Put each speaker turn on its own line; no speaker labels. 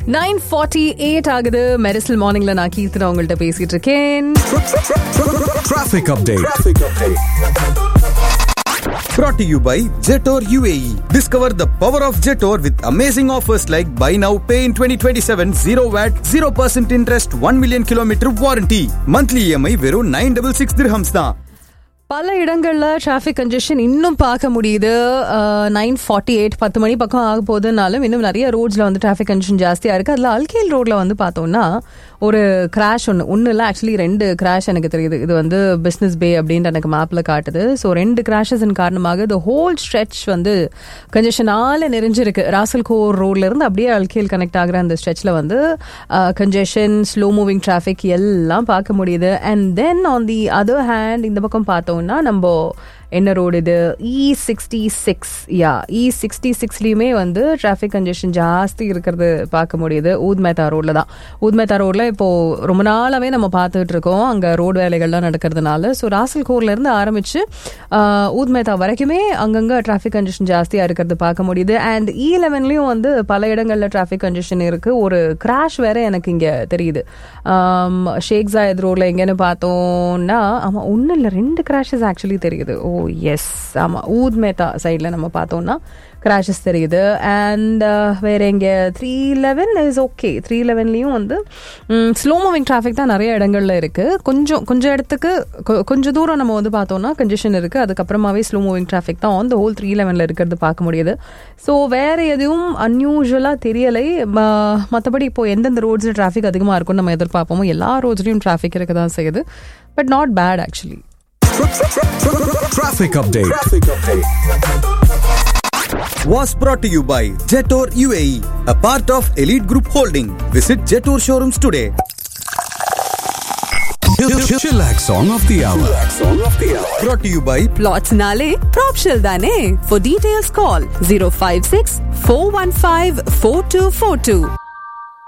Nine forty eight ஆகுது மெரிசல் மார்னிங்ல நான் கீர்த்தனா உங்கள்ட்ட பேசிட்டு இருக்கேன்
Traffic update. Brought to you by Jetor UAE. Discover the power of Jetor with amazing offers like buy now, pay in 2027, 0 VAT, 0% interest, 1 million kilometer warranty. Monthly EMI வெறும் 966 dirhams தான்.
பல இடங்கள்ல டிராஃபிக் கன்ஜெஷன் இன்னும் பார்க்க முடியுது nine forty eight பத்து மணி பக்கம் ஆக போகுதுனாலும் இன்னும் நிறைய ரோட்ஸ்ல வந்து டிராஃபிக் கன்ஜெஷன் ஜாஸ்தியா இருக்கு அதுல அல்கேல் ரோட்ல வந்து பார்த்தோம்னா ஒரு கிராஷ் ஒன்று ஒன்று இல்லை ஆக்சுவலி ரெண்டு கிராஷ் எனக்கு தெரியுது இது வந்து பிஸ்னஸ் பே அப்படின்ட்டு எனக்கு மேப்ல காட்டுது ஸோ ரெண்டு கிராஷஸின் காரணமாக இந்த ஹோல் ஸ்ட்ரெச் வந்து கன்ஜெஷனால நிறைஞ்சிருக்கு ராசல் கோர் ரோட்ல இருந்து அப்படியே அல்கேல் கனெக்ட் ஆகிற அந்த ஸ்ட்ரெச்ல வந்து கன்ஜெஷன் ஸ்லோ மூவிங் டிராஃபிக் எல்லாம் பார்க்க முடியுது and then on the other hand இந்த பக்கம் பார்த்தோம்னா நம்ம என்ன ரோடு இது E sixty six yeah E sixty சிக்ஸ்லையுமே வந்து டிராஃபிக் கன்ஜெஷன் ஜாஸ்தி இருக்கிறது பார்க்க முடியுது ஊத் மேத்தா ரோட்ல தான் ஊத் மேத்தா ரோட்ல இப்போ ரொம்ப நாளாவே நம்ம பார்த்துட்டு இருக்கோம் அங்க ரோடு வேலைகள்லாம் நடக்கிறதுனால ஸோ ராசல்கோர்ல இருந்து ஆரம்பிச்சு ஆஹ், ஊத் மேத்தா வரைக்குமே அங்கங்க டிராஃபிக் கன்ஜெஷன் ஜாஸ்தியா இருக்கிறது பார்க்க முடியுது அண்ட் இ லெவன்லயும் வந்து பல இடங்கள்ல டிராஃபிக் கன்ஜெஷன் இருக்கு ஒரு கிராஷ் வேற எனக்கு இங்க தெரியுது ஆம், ஷேக் ஜாயத் ரோட்ல எங்கன்னு பார்த்தோம்னா ஆமா ஒன்றும் இல்லை ரெண்டு கிராஷஸ் ஆக்சுவலி தெரியுது ஓ எஸ் ஆமா ஊத் மேத்தா சைடில் நம்ம பார்த்தோம்னா கிராஷஸ் தெரியுது அண்ட் வேற எங்க three eleven is okay three லெவன்லையும் வந்து ஸ்லோ மூவிங் டிராஃபிக் தான் நிறைய இடங்கள்ல இருக்கு கொஞ்சம் கொஞ்சம் இடத்துக்கு கொ- கொஞ்சம் தூரம் நம்ம வந்து பார்த்தோம்னா கன்ஜெஷன் இருக்கு அதுக்கப்புறமாவே ஸ்லோ மூவிங் டிராஃபிக் தான் ஆன் த ஹோல் த்ரீ லெவனில் இருக்கிறது பார்க்க முடியுது ஸோ வேற எதுவும் அன்யூஷுவலாக தெரியலை மற்றபடி இப்போ எந்தெந்த ரோட்ஸில் டிராஃபிக் அதிகமாக இருக்கும்னு நம்ம எதிர்பார்ப்போமோ எல்லா ரோட்ஸ்லையும் டிராஃபிக் இருக்க தான் செய்யுது but not bad actually
Traffic update. Was brought to you by Jetor UAE, a part of Elite Group Holding. Visit Jetor showrooms today.
Chillax song of the hour.
Brought to you by
Plots Nale, Propshell Dane. For details, call 056 415 4242.